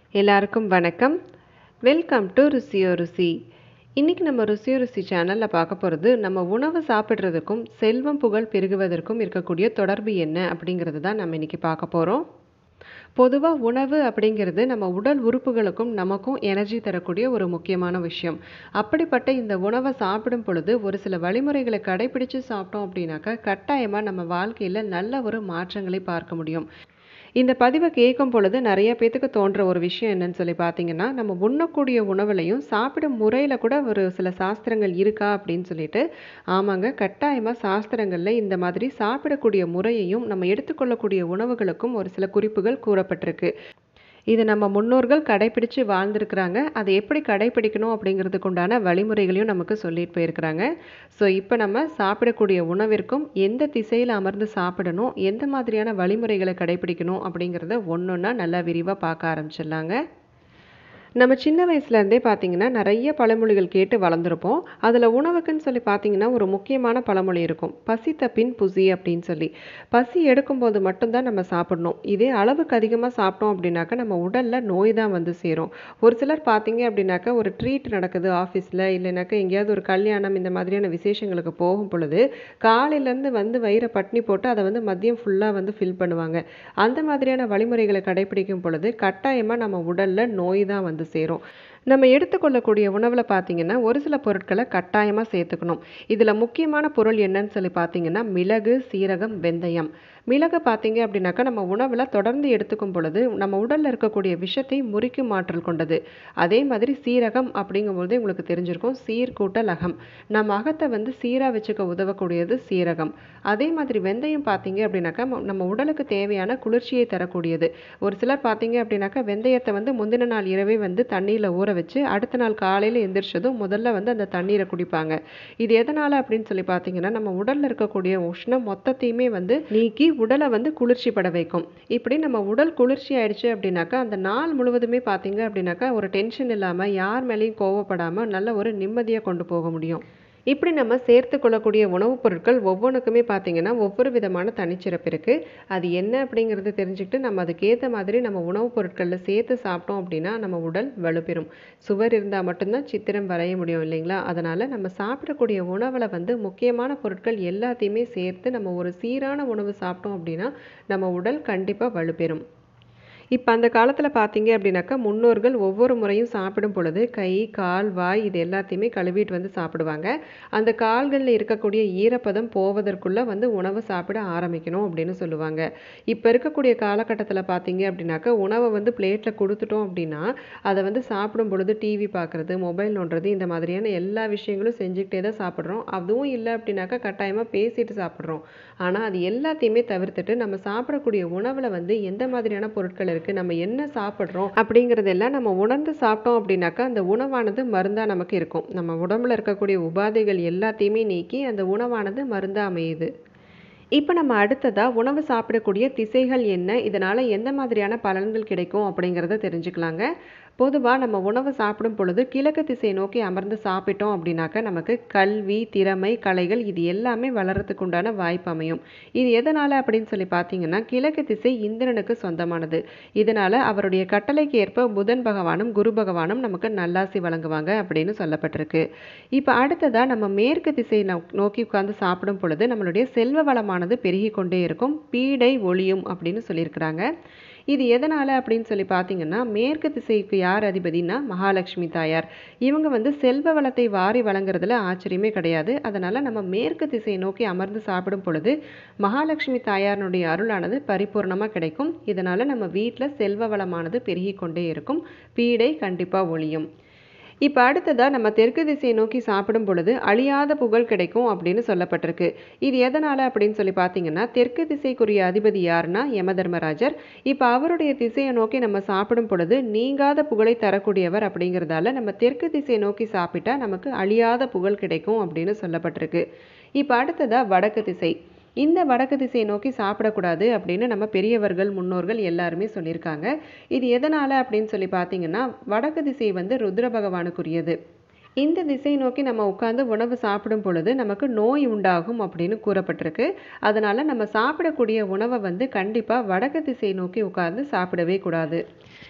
எல்லாருக்கும் வணக்கம் welcome to ருசியோ ருசி இன்றைக்கி நம்ம ருசியோ ருசி சேனலில் பார்க்க போகிறது நம்ம உணவு சாப்பிட்றதுக்கும் செல்வம் புகழ் பெருகுவதற்கும் இருக்கக்கூடிய தொடர்பு என்ன அப்படிங்கிறது தான் நம்ம இன்றைக்கி பார்க்க போகிறோம் பொதுவாக உணவு அப்படிங்கிறது நம்ம உடல் உறுப்புகளுக்கும் நமக்கும் எனர்ஜி தரக்கூடிய ஒரு முக்கியமான விஷயம் அப்படிப்பட்ட இந்த உணவை சாப்பிடும் பொழுது ஒரு சில வழிமுறைகளை கடைபிடிச்சு சாப்பிட்டோம் அப்படின்னாக்கா கட்டாயமாக நம்ம வாழ்க்கையில் நல்ல ஒரு மாற்றங்களை பார்க்க முடியும் இந்த பதிவை கேட்கும் பொழுது நிறைய பேத்துக்கு தோன்ற ஒரு விஷயம் என்னன்னு சொல்லி பார்த்தீங்கன்னா நம்ம உண்ணக்கூடிய உணவுலையும் சாப்பிடும் முறையில் கூட ஒரு சில சாஸ்திரங்கள் இருக்கா அப்படின்னு சொல்லிட்டு ஆமாங்க கட்டாயமாக சாஸ்திரங்களில் இந்த மாதிரி சாப்பிடக்கூடிய முறையையும் நம்ம எடுத்துக்கொள்ளக்கூடிய உணவுகளுக்கும் ஒரு சில குறிப்புகள் கூறப்பட்டிருக்கு இது நம்ம முன்னோர்கள் கடைபிடிச்சு வாழ்ந்திருக்கிறாங்க அதை எப்படி கடைபிடிக்கணும் அப்படிங்கிறதுக்கு உண்டான வழிமுறைகளையும் நமக்கு சொல்லிட்டு போயிருக்கிறாங்க ஸோ இப்போ நம்ம சாப்பிடக்கூடிய உணவிற்கும் எந்த திசையில் அமர்ந்து சாப்பிடணும் எந்த மாதிரியான வழிமுறைகளை கடைபிடிக்கணும் அப்படிங்கிறத ஒன்று ஒன்றா நல்லா விரிவாக பார்க்க ஆரம்பிச்சிடலாங்க நம்ம சின்ன வயசுலேருந்தே பார்த்தீங்கன்னா நிறைய பழமொழிகள் கேட்டு வளர்ந்துருப்போம் அதில் உணவுக்குன்னு சொல்லி பார்த்தீங்கன்னா ஒரு முக்கியமான பழமொழி இருக்கும் பசி தப்பின் புசி அப்படின்னு சொல்லி பசி எடுக்கும்போது மட்டும்தான் நம்ம சாப்பிடணும் இதே அளவுக்கு அதிகமாக சாப்பிட்டோம் அப்படின்னாக்கா நம்ம உடலில் நோய் தான் வந்து சேரும் ஒரு சிலர் பார்த்தீங்க அப்படின்னாக்கா ஒரு ட்ரீட் நடக்குது ஆஃபீஸில் இல்லைனாக்கா எங்கேயாவது ஒரு கல்யாணம் இந்த மாதிரியான விசேஷங்களுக்கு போகும் பொழுது காலையிலேருந்து வந்து வயிறை பட்னி போட்டு அதை வந்து மதியம் ஃபுல்லாக வந்து ஃபில் பண்ணுவாங்க அந்த மாதிரியான வழிமுறைகளை கடைபிடிக்கும் பொழுது கட்டாயமாக நம்ம உடலில் நோய் தான் வந்து சேரும் நம்ம எடுத்துக்கொள்ளக்கூடிய உணவில் பார்த்தீங்கன்னா ஒரு சில பொருட்களை கட்டாயமாக சேர்த்துக்கணும் இதில் முக்கியமான பொருள் என்னன்னு சொல்லி பார்த்தீங்கன்னா மிளகு சீரகம் வெந்தயம் மிளகு பார்த்தீங்க அப்படின்னாக்கா நம்ம உணவில் தொடர்ந்து எடுத்துக்கும் பொழுது நம்ம உடலில் இருக்கக்கூடிய விஷத்தை முறிக்கும் ஆற்றல் கொண்டது அதே மாதிரி சீரகம் அப்படிங்கும்போது உங்களுக்கு தெரிஞ்சிருக்கும் சீர் கூட்டல் அகம் நம்ம அகத்தை வந்து சீராக வச்சுக்க உதவக்கூடியது சீரகம் அதே மாதிரி வெந்தயம் பார்த்தீங்க அப்படின்னாக்கா நம்ம உடலுக்கு தேவையான குளிர்ச்சியை தரக்கூடியது ஒரு சிலர் பார்த்தீங்க அப்படின்னாக்கா வெந்தயத்தை வந்து முந்தின நாள் இரவே வந்து தண்ணியில் ஊற வச்சு அடுத்த நாள் காலையில் எந்திரிச்சதும் முதல்ல வந்து அந்த தண்ணீரை குடிப்பாங்க இது எதனால் அப்படின்னு சொல்லி பார்த்தீங்கன்னா நம்ம உடலில் இருக்கக்கூடிய உஷ்ணம் மொத்தத்தையுமே வந்து நீக்கி உடலை வந்து குளிர்ச்சி பட வைக்கும் இப்படி நம்ம உடல் குளிர்ச்சி ஆயிடுச்சு அப்படின்னாக்கா அந்த நாள் முழுவதுமே பார்த்தீங்க அப்படின்னாக்கா ஒரு டென்ஷன் இல்லாமல் யார் மேலேயும் கோவப்படாமல் நல்ல ஒரு நிம்மதியாக கொண்டு போக முடியும் இப்படி நம்ம சேர்த்து கொள்ளக்கூடிய உணவுப் பொருட்கள் ஒவ்வொன்றுக்குமே பார்த்தீங்கன்னா ஒவ்வொரு விதமான தனிச்சிறப்பு இருக்குது அது என்ன அப்படிங்கிறத தெரிஞ்சுக்கிட்டு நம்ம அதுக்கேற்ற மாதிரி நம்ம உணவுப் பொருட்களில் சேர்த்து சாப்பிட்டோம் அப்படின்னா நம்ம உடல் வலுப்பெறும் சுவர் இருந்தால் மட்டும்தான் சித்திரம் வரைய முடியும் இல்லைங்களா அதனால் நம்ம சாப்பிடக்கூடிய உணவில் வந்து முக்கியமான பொருட்கள் எல்லாத்தையுமே சேர்த்து நம்ம ஒரு சீரான உணவு சாப்பிட்டோம் அப்படின்னா நம்ம உடல் கண்டிப்பாக வலுப்பெறும் இப்போ அந்த காலத்தில் பார்த்தீங்க அப்படின்னாக்கா முன்னோர்கள் ஒவ்வொரு முறையும் சாப்பிடும் பொழுது கை கால் வாய் இது எல்லாத்தையுமே கழுவிட்டு வந்து சாப்பிடுவாங்க அந்த கால்களில் இருக்கக்கூடிய ஈரப்பதம் போவதற்குள்ளே வந்து உணவு சாப்பிட ஆரம்பிக்கணும் அப்படின்னு சொல்லுவாங்க இப்போ இருக்கக்கூடிய காலகட்டத்தில் பார்த்தீங்க அப்படின்னாக்கா உணவை வந்து பிளேட்டில் கொடுத்துட்டோம் அப்படின்னா அதை வந்து சாப்பிடும் பொழுது டிவி பார்க்குறது மொபைல் நோண்டுறது இந்த மாதிரியான எல்லா விஷயங்களும் செஞ்சுக்கிட்டே தான் சாப்பிட்றோம் அதுவும் இல்லை அப்படின்னாக்கா கட்டாயமாக பேசிட்டு சாப்பிட்றோம் ஆனால் அது எல்லாத்தையுமே தவிர்த்துட்டு நம்ம சாப்பிடக்கூடிய உணவில் வந்து எந்த மாதிரியான பொருட்கள் இருக்குது நம்ம என்ன சாப்பிட்றோம் அப்படிங்கிறதெல்லாம் நம்ம உணர்ந்து சாப்பிட்டோம் அப்படின்னாக்கா அந்த உணவானது மருந்தாக நமக்கு இருக்கும் நம்ம உடம்புல இருக்கக்கூடிய உபாதைகள் எல்லாத்தையுமே நீக்கி அந்த உணவானது மருந்தாக அமையுது இப்போ நம்ம அடுத்ததாக உணவு சாப்பிடக்கூடிய திசைகள் என்ன இதனால் எந்த மாதிரியான பலன்கள் கிடைக்கும் அப்படிங்கிறத தெரிஞ்சுக்கலாங்க பொதுவாக நம்ம உணவு சாப்பிடும் பொழுது கிழக்கு திசை நோக்கி அமர்ந்து சாப்பிட்டோம் அப்படின்னாக்கா நமக்கு கல்வி திறமை கலைகள் இது எல்லாமே வளர்கிறதுக்கு உண்டான வாய்ப்பு அமையும் இது எதனால் அப்படின்னு சொல்லி பார்த்தீங்கன்னா கிழக்கு திசை இந்திரனுக்கு சொந்தமானது இதனால் அவருடைய கட்டளைக்கு ஏற்ப புதன் பகவானும் குரு பகவானும் நமக்கு நல்லாசி வழங்குவாங்க அப்படின்னு சொல்லப்பட்டிருக்கு இப்போ அடுத்ததாக நம்ம மேற்கு திசை நோக்கி உட்கார்ந்து சாப்பிடும் பொழுது நம்மளுடைய செல்வ வளமானது பெருகி கொண்டே இருக்கும் பீடை ஒளியும் அப்படின்னு சொல்லியிருக்கிறாங்க இது எதனால் அப்படின்னு சொல்லி பார்த்தீங்கன்னா மேற்கு திசைக்கு யார் அதிபதினா மகாலட்சுமி தாயார் இவங்க வந்து செல்வ வளத்தை வாரி வழங்குறதுல ஆச்சரியமே கிடையாது அதனால் நம்ம மேற்கு திசையை நோக்கி அமர்ந்து சாப்பிடும் பொழுது மகாலட்சுமி தாயாரினுடைய அருளானது பரிபூர்ணமாக கிடைக்கும் இதனால் நம்ம வீட்டில் செல்வ வளமானது பெருகி கொண்டே இருக்கும் பீடை கண்டிப்பாக ஒளியும் இப்போ அடுத்ததாக நம்ம தெற்கு திசையை நோக்கி சாப்பிடும் பொழுது அழியாத புகழ் கிடைக்கும் அப்படின்னு சொல்லப்பட்டிருக்கு இது எதனால் அப்படின்னு சொல்லி பார்த்தீங்கன்னா தெற்கு திசைக்குரிய அதிபதி யாருன்னா யமதர்மராஜர் இப்போ அவருடைய திசையை நோக்கி நம்ம சாப்பிடும் பொழுது நீங்காத புகழை தரக்கூடியவர் அப்படிங்கிறதால நம்ம தெற்கு திசையை நோக்கி சாப்பிட்டா நமக்கு அழியாத புகழ் கிடைக்கும் அப்படின்னு சொல்லப்பட்டிருக்கு இப்போ அடுத்ததாக வடக்கு திசை இந்த வடக்கு திசையை நோக்கி சாப்பிடக்கூடாது அப்படின்னு நம்ம பெரியவர்கள் முன்னோர்கள் எல்லாருமே சொல்லியிருக்காங்க இது எதனால் அப்படின்னு சொல்லி பார்த்தீங்கன்னா வடக்கு திசை வந்து ருத்ர பகவானுக்குரியது இந்த திசை நோக்கி நம்ம உட்காந்து உணவு சாப்பிடும் பொழுது நமக்கு நோய் உண்டாகும் அப்படின்னு கூறப்பட்டிருக்கு அதனால் நம்ம சாப்பிடக்கூடிய உணவை வந்து கண்டிப்பாக வடக்கு திசை நோக்கி உட்கார்ந்து சாப்பிடவே கூடாது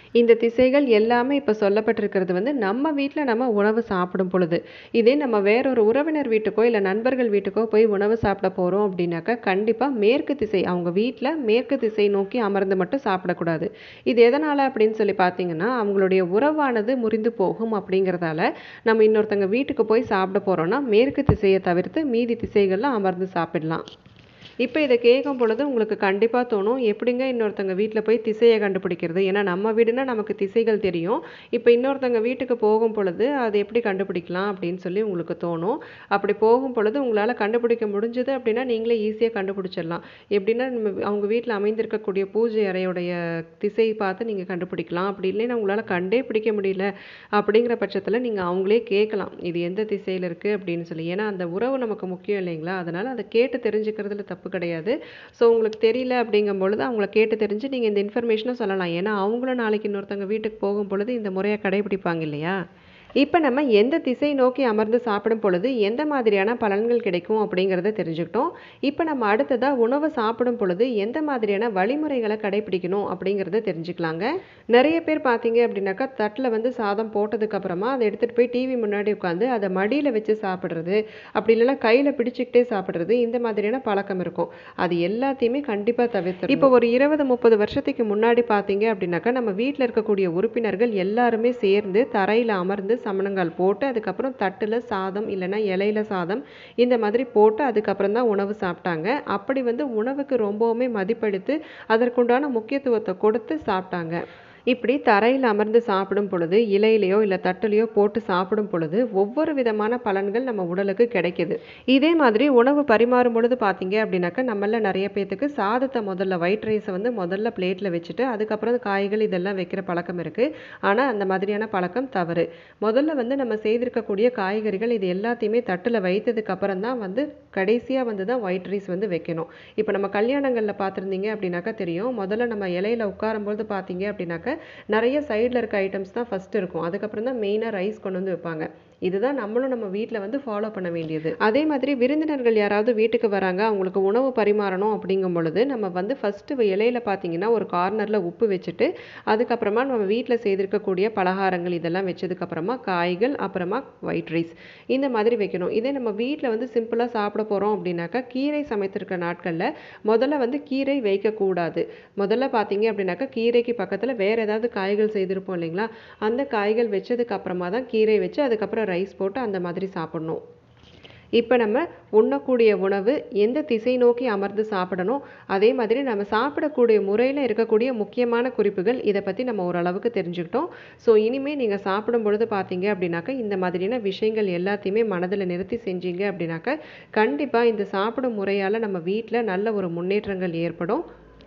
இந்த திசைகள் எல்லாமே இப்போ சொல்லப்பட்டிருக்கிறது வந்து நம்ம வீட்டில் நம்ம உணவு சாப்பிடும் பொழுது இதே நம்ம வேறொரு உறவினர் வீட்டுக்கோ இல்லை நண்பர்கள் வீட்டுக்கோ போய் உணவு சாப்பிட போகிறோம் அப்படின்னாக்கா கண்டிப்பாக மேற்கு திசை அவங்க வீட்டில் மேற்கு திசை நோக்கி அமர்ந்து மட்டும் சாப்பிடக்கூடாது இது எதனால் அப்படின்னு சொல்லி பார்த்தீங்கன்னா அவங்களுடைய உறவானது முறிந்து போகும் அப்படிங்கிறதால நம்ம இன்னொருத்தங்க வீட்டுக்கு போய் சாப்பிட போகிறோன்னா மேற்கு திசையை தவிர்த்து மீதி திசைகளில் அமர்ந்து சாப்பிடலாம் இப்போ இதை கேட்கும் பொழுது உங்களுக்கு கண்டிப்பாக தோணும் எப்படிங்க இன்னொருத்தங்க வீட்டில் போய் திசையை கண்டுபிடிக்கிறது ஏன்னா நம்ம வீடுனா நமக்கு திசைகள் தெரியும் இப்போ இன்னொருத்தங்க வீட்டுக்கு போகும் பொழுது அது எப்படி கண்டுபிடிக்கலாம் அப்படின்னு சொல்லி உங்களுக்கு தோணும் அப்படி போகும் பொழுது உங்களால் கண்டுபிடிக்க முடிஞ்சது அப்படின்னா நீங்களே ஈஸியாக கண்டுபிடிச்சிடலாம் எப்படின்னா நம்ம அவங்க வீட்டில் அமைந்திருக்கக்கூடிய பூஜை அறையுடைய திசை பார்த்து நீங்கள் கண்டுபிடிக்கலாம் அப்படி இல்லைன்னா உங்களால் கண்டே பிடிக்க முடியல அப்படிங்கிற பட்சத்தில் நீங்கள் அவங்களே கேட்கலாம் இது எந்த திசையில் இருக்குது அப்படின்னு சொல்லி ஏன்னா அந்த உறவு நமக்கு முக்கியம் இல்லைங்களா அதனால் அதை கேட்டு தெரிஞ்சுக்கிறதுல தப்பு கிடையாது ஸோ உங்களுக்கு தெரியல அப்படிங்கும் பொழுது அவங்கள கேட்டு தெரிஞ்சு நீங்கள் இந்த இன்ஃபர்மேஷனை சொல்லலாம் ஏன்னா அவங்களும் நாளைக்கு இன்னொருத்தவங்க வீட்டுக்கு போகும் பொழுது இந்த முறையை கடைபிடிப்பாங்க இல்லையா இப்போ நம்ம எந்த திசை நோக்கி அமர்ந்து சாப்பிடும் பொழுது எந்த மாதிரியான பலன்கள் கிடைக்கும் அப்படிங்கிறத தெரிஞ்சுக்கிட்டோம் இப்போ நம்ம அடுத்ததாக உணவை சாப்பிடும் பொழுது எந்த மாதிரியான வழிமுறைகளை கடைபிடிக்கணும் அப்படிங்கிறத தெரிஞ்சுக்கலாங்க நிறைய பேர் பார்த்தீங்க அப்படின்னாக்கா தட்டில் வந்து சாதம் போட்டதுக்கு அப்புறமா அதை எடுத்துகிட்டு போய் டிவி முன்னாடி உட்காந்து அதை மடியில் வச்சு சாப்பிட்றது அப்படி இல்லைன்னா கையில் பிடிச்சிக்கிட்டே சாப்பிட்றது இந்த மாதிரியான பழக்கம் இருக்கும் அது எல்லாத்தையுமே கண்டிப்பாக தவிர்த்து இப்போ ஒரு இருபது முப்பது வருஷத்துக்கு முன்னாடி பார்த்தீங்க அப்படின்னாக்கா நம்ம வீட்டில் இருக்கக்கூடிய உறுப்பினர்கள் எல்லாருமே சேர்ந்து தரையில் அமர்ந்து சமணங்கால் போட்டு அதுக்கப்புறம் தட்டில் சாதம் இல்லைன்னா இலையில சாதம் இந்த மாதிரி போட்டு அதுக்கப்புறம் தான் உணவு சாப்பிட்டாங்க அப்படி வந்து உணவுக்கு ரொம்பவுமே மதிப்பளித்து அதற்குண்டான முக்கியத்துவத்தை கொடுத்து சாப்பிட்டாங்க இப்படி தரையில் அமர்ந்து சாப்பிடும் பொழுது இலையிலையோ இல்லை தட்டுலையோ போட்டு சாப்பிடும் பொழுது ஒவ்வொரு விதமான பலன்கள் நம்ம உடலுக்கு கிடைக்குது இதே மாதிரி உணவு பரிமாறும் பொழுது பார்த்தீங்க அப்படின்னாக்கா நம்மள நிறைய பேத்துக்கு சாதத்தை முதல்ல ஒயிட் ரைஸை வந்து முதல்ல பிளேட்டில் வச்சுட்டு அதுக்கப்புறம் காய்கள் இதெல்லாம் வைக்கிற பழக்கம் இருக்குது ஆனால் அந்த மாதிரியான பழக்கம் தவறு முதல்ல வந்து நம்ம செய்திருக்கக்கூடிய காய்கறிகள் இது எல்லாத்தையுமே தட்டில் வைத்ததுக்கு அப்புறம் தான் வந்து கடைசியாக வந்து தான் ஒயிட் ரைஸ் வந்து வைக்கணும் இப்போ நம்ம கல்யாணங்களில் பார்த்துருந்தீங்க அப்படின்னாக்கா தெரியும் முதல்ல நம்ம இலையில உட்காரும்போது பார்த்தீங்க அப்படின்னாக்கா நிறைய சைடில் இருக்க ஐட்டம்ஸ் தான் ஃபஸ்ட் இருக்கும் அதுக்கப்புறம் தான் மெயினாக ரைஸ் கொண்டு வந்து வைப்பாங்க இதுதான் நம்மளும் நம்ம வீட்டில் வந்து ஃபாலோ பண்ண வேண்டியது அதே மாதிரி விருந்தினர்கள் யாராவது வீட்டுக்கு வராங்க அவங்களுக்கு உணவு பரிமாறணும் அப்படிங்கும் பொழுது நம்ம வந்து ஃபஸ்ட்டு இலையில பார்த்தீங்கன்னா ஒரு கார்னரில் உப்பு வச்சுட்டு அதுக்கப்புறமா நம்ம வீட்டில் செய்திருக்கக்கூடிய பலகாரங்கள் இதெல்லாம் வச்சதுக்கப்புறமா காய்கள் அப்புறமா ஒயிட் ரைஸ் இந்த மாதிரி வைக்கணும் இதே நம்ம வீட்டில் வந்து சிம்பிளாக சாப்பிட போகிறோம் அப்படின்னாக்கா கீரை சமைத்திருக்க நாட்களில் முதல்ல வந்து கீரை வைக்கக்கூடாது முதல்ல பார்த்தீங்க அப்படின்னாக்கா கீரைக்கு பக்கத்தில் வேறு ஏதாவது காய்கள் செய்திருப்போம் இல்லைங்களா அந்த காய்கள் வச்சதுக்கு அப்புறமா தான் கீரை வச்சு அதுக்கப்புறம் ரைஸ் போட்டு அந்த மாதிரி சாப்பிடணும் இப்போ நம்ம உண்ணக்கூடிய உணவு எந்த திசை நோக்கி அமர்ந்து சாப்பிடணும் அதே மாதிரி நம்ம சாப்பிடக்கூடிய முறையில் இருக்கக்கூடிய முக்கியமான குறிப்புகள் இதை பற்றி நம்ம ஓரளவுக்கு தெரிஞ்சுக்கிட்டோம் ஸோ இனிமேல் நீங்கள் சாப்பிடும் பொழுது பார்த்தீங்க அப்படின்னாக்கா இந்த மாதிரியான விஷயங்கள் எல்லாத்தையுமே மனதில் நிறுத்தி செஞ்சீங்க அப்படின்னாக்கா கண்டிப்பாக இந்த சாப்பிடும் முறையால் நம்ம வீட்டில் நல்ல ஒரு முன்னேற்றங்கள் ஏற்படும்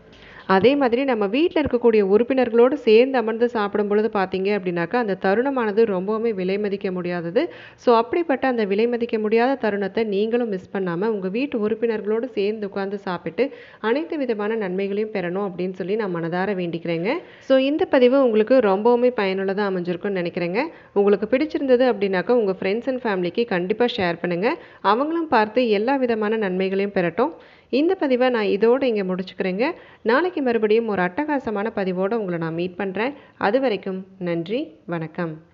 அதே மாதிரி நம்ம வீட்டில் இருக்கக்கூடிய உறுப்பினர்களோடு சேர்ந்து அமர்ந்து சாப்பிடும் பொழுது பார்த்தீங்க அப்படின்னாக்கா அந்த தருணமானது ரொம்பவுமே விலை மதிக்க முடியாதது ஸோ அப்படிப்பட்ட அந்த விலை மதிக்க முடியாத தருணத்தை நீங்களும் மிஸ் பண்ணாமல் உங்கள் வீட்டு உறுப்பினர்களோடு சேர்ந்து உட்காந்து சாப்பிட்டு அனைத்து விதமான நன்மைகளையும் பெறணும் அப்படின்னு சொல்லி நான் மனதார வேண்டிக்கிறேங்க ஸோ இந்த பதிவு உங்களுக்கு ரொம்பவுமே பயனுள்ளதாக அமைஞ்சிருக்கும்னு நினைக்கிறேங்க உங்களுக்கு பிடிச்சிருந்தது அப்படின்னாக்கா உங்கள் ஃப்ரெண்ட்ஸ் அண்ட் ஃபேமிலிக்கு கண்டிப்பாக ஷேர் பண்ணுங்கள் அவங்களும் பார்த்து எல்லா விதமான நன்மைகளையும் பெறட்டும் இந்த பதிவை நான் இதோடு இங்கே முடிச்சுக்கிறேங்க நாளைக்கு மறுபடியும் ஒரு அட்டகாசமான பதிவோடு உங்களை நான் மீட் பண்ணுறேன் அது வரைக்கும் நன்றி வணக்கம்